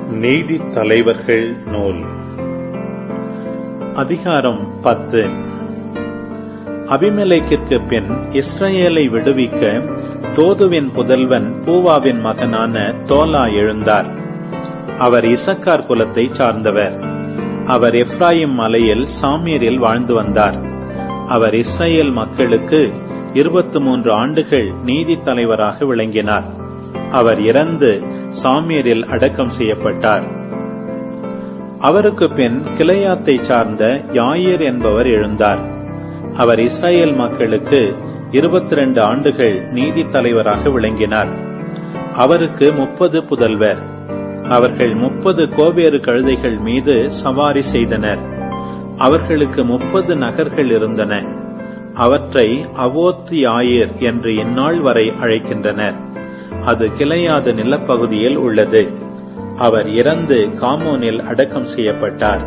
நீதித் தலைவர்கள் நூல் அதிகாரம் பத்து அபிமெலேக்கிற்கு பின் இஸ்ரவேலை விடுவிக்க தோதுவின் புதல்வன் பூவாவின் மகனான தோலா எழுந்தார் அவர் இசக்கார் குலத்தை சார்ந்தவர் அவர் எப்ராயிம் மலையில் சாமீரில் வாழ்ந்து வந்தார் அவர் இஸ்ரேல் மக்களுக்கு இருபத்தி மூன்று ஆண்டுகள் நீதி தலைவராக விளங்கினார் அவர் இறந்து சாமியரில் அடக்கம் செய்யப்பட்டார் அவருக்கு பின் கிளையாத்தை சார்ந்த யாயர் என்பவர் எழுந்தார் அவர் இஸ்ரேல் மக்களுக்கு இருபத்தி ரெண்டு ஆண்டுகள் நீதி தலைவராக விளங்கினார் அவருக்கு முப்பது புதல்வர் அவர்கள் முப்பது கோவேறு கழுதைகள் மீது சவாரி செய்தனர் அவர்களுக்கு முப்பது நகர்கள் இருந்தன அவற்றை அவோத்தி ஆயர் என்று இந்நாள் வரை அழைக்கின்றனர் அது கிளையாத நிலப்பகுதியில் உள்ளது அவர் இறந்து காமோனில் அடக்கம் செய்யப்பட்டார்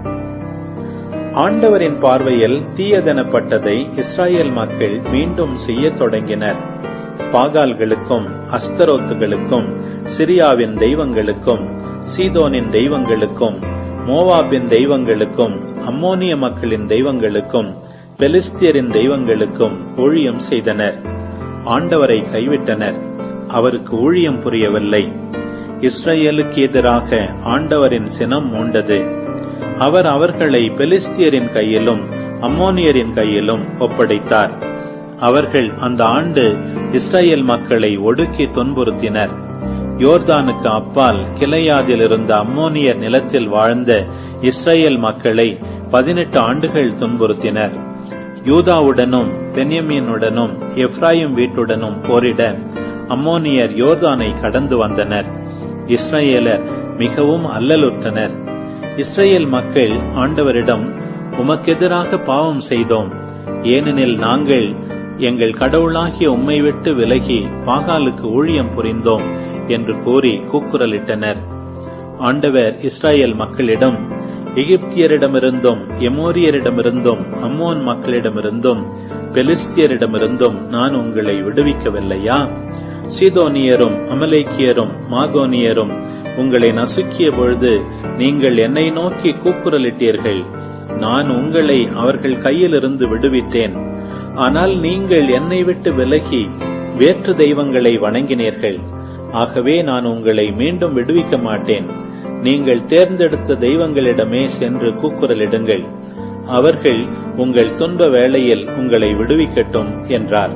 ஆண்டவரின் பார்வையில் தீயதெனப்பட்டதை இஸ்ராயேல் மக்கள் மீண்டும் செய்யத் தொடங்கினர் பாகால்களுக்கும் அஸ்தரோத்துகளுக்கும் சிரியாவின் தெய்வங்களுக்கும் சீதோனின் தெய்வங்களுக்கும் மோவாபின் தெய்வங்களுக்கும் அம்மோனிய மக்களின் தெய்வங்களுக்கும் பெலிஸ்தியரின் தெய்வங்களுக்கும் ஊழியம் செய்தனர் ஆண்டவரை கைவிட்டனர் அவருக்கு ஊழியம் புரியவில்லை இஸ்ரேலுக்கு எதிராக ஆண்டவரின் சினம் மூண்டது அவர் அவர்களை பெலிஸ்தியரின் கையிலும் அம்மோனியரின் கையிலும் ஒப்படைத்தார் அவர்கள் அந்த ஆண்டு இஸ்ரேல் மக்களை ஒடுக்கி துன்புறுத்தினர் யோர்தானுக்கு அப்பால் கிளையாதில் இருந்த அம்மோனியர் நிலத்தில் வாழ்ந்த இஸ்ரேல் மக்களை பதினெட்டு ஆண்டுகள் துன்புறுத்தினர் யூதாவுடனும் பென்யமீனுடனும் எப்ராயிம் வீட்டுடனும் போரிட அம்மோனியர் யோர்தானை கடந்து வந்தனர் இஸ்ரேலர் மிகவும் அல்லலுற்றனர் இஸ்ரேல் மக்கள் ஆண்டவரிடம் உமக்கெதிராக பாவம் செய்தோம் ஏனெனில் நாங்கள் எங்கள் கடவுளாகிய உம்மை விட்டு விலகி பாகாலுக்கு ஊழியம் புரிந்தோம் என்று கூறி கூக்குரலிட்டனர் ஆண்டவர் இஸ்ரேல் மக்களிடம் எகிப்தியரிடமிருந்தும் எமோரியரிடமிருந்தும் அம்மோன் மக்களிடமிருந்தும் பெலிஸ்தியரிடமிருந்தும் நான் உங்களை விடுவிக்கவில்லையா சீதோனியரும் அமலேக்கியரும் மாகோனியரும் உங்களை நசுக்கிய பொழுது நீங்கள் என்னை நோக்கி கூக்குரலிட்டீர்கள் நான் உங்களை அவர்கள் கையிலிருந்து விடுவித்தேன் ஆனால் நீங்கள் என்னை விட்டு விலகி வேற்று தெய்வங்களை வணங்கினீர்கள் ஆகவே நான் உங்களை மீண்டும் விடுவிக்க மாட்டேன் நீங்கள் தேர்ந்தெடுத்த தெய்வங்களிடமே சென்று கூக்குரலிடுங்கள் அவர்கள் உங்கள் துன்ப வேளையில் உங்களை விடுவிக்கட்டும் என்றார்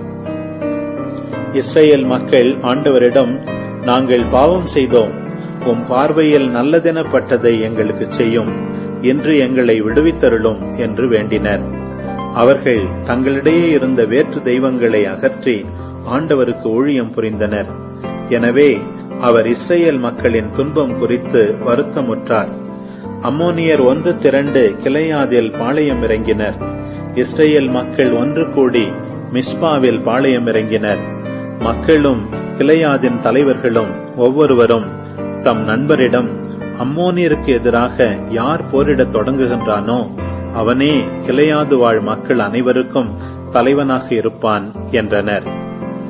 இஸ்ரேல் மக்கள் ஆண்டவரிடம் நாங்கள் பாவம் செய்தோம் உம் பார்வையில் நல்லதெனப்பட்டதை எங்களுக்கு செய்யும் இன்று எங்களை விடுவித்தருளும் என்று வேண்டினர் அவர்கள் தங்களிடையே இருந்த வேற்று தெய்வங்களை அகற்றி ஆண்டவருக்கு ஊழியம் புரிந்தனர் எனவே அவர் இஸ்ரேல் மக்களின் துன்பம் குறித்து வருத்தமுற்றார் அம்மோனியர் ஒன்று திரண்டு கிளையாதில் பாளையம் இறங்கினர் இஸ்ரேல் மக்கள் ஒன்று கூடி மிஸ்பாவில் பாளையம் இறங்கினர் மக்களும் கிளையாதின் தலைவர்களும் ஒவ்வொருவரும் தம் நண்பரிடம் அம்மோனியருக்கு எதிராக யார் போரிடத் தொடங்குகின்றானோ அவனே கிளையாது வாழ் மக்கள் அனைவருக்கும் தலைவனாக இருப்பான் என்றனர்